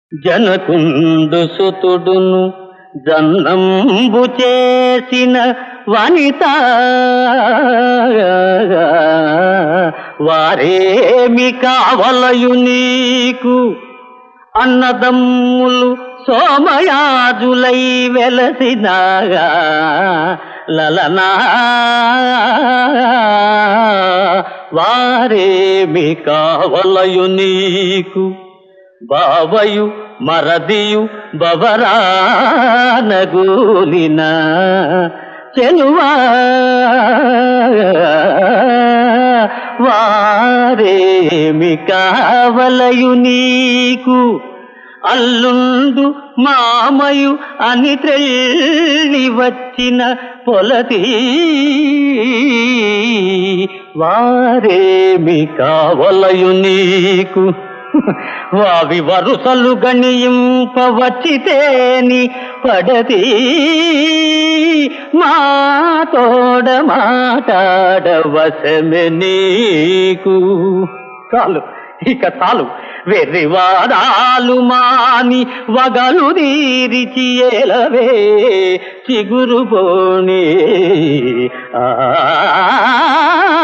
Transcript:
జనకుండు సుతుడును జన్నంబు చేసిన వనిత వారేమి కావలయు నీకు అన్నదమ్ములు సోమయాజులై వెలసినాగా లలనా వారేమి కావలయు నీకు బావయు మరదియు బవరానగూలిన చెలువా వారేమి కావలయు నీకు అల్లుండు మామయు అని త్రెల్లి వచ్చిన పొలతి వారేమి కావలయు నీకు వావి వరుసలు గణింపవచ్చితేని పడతి మా తోడ మాటాడవశమె నీకు చాలు ఇక చాలు వెర్రివాదాలు మాని వగలు తీరిచి ఏలవే చిగురు పోనీ ఆ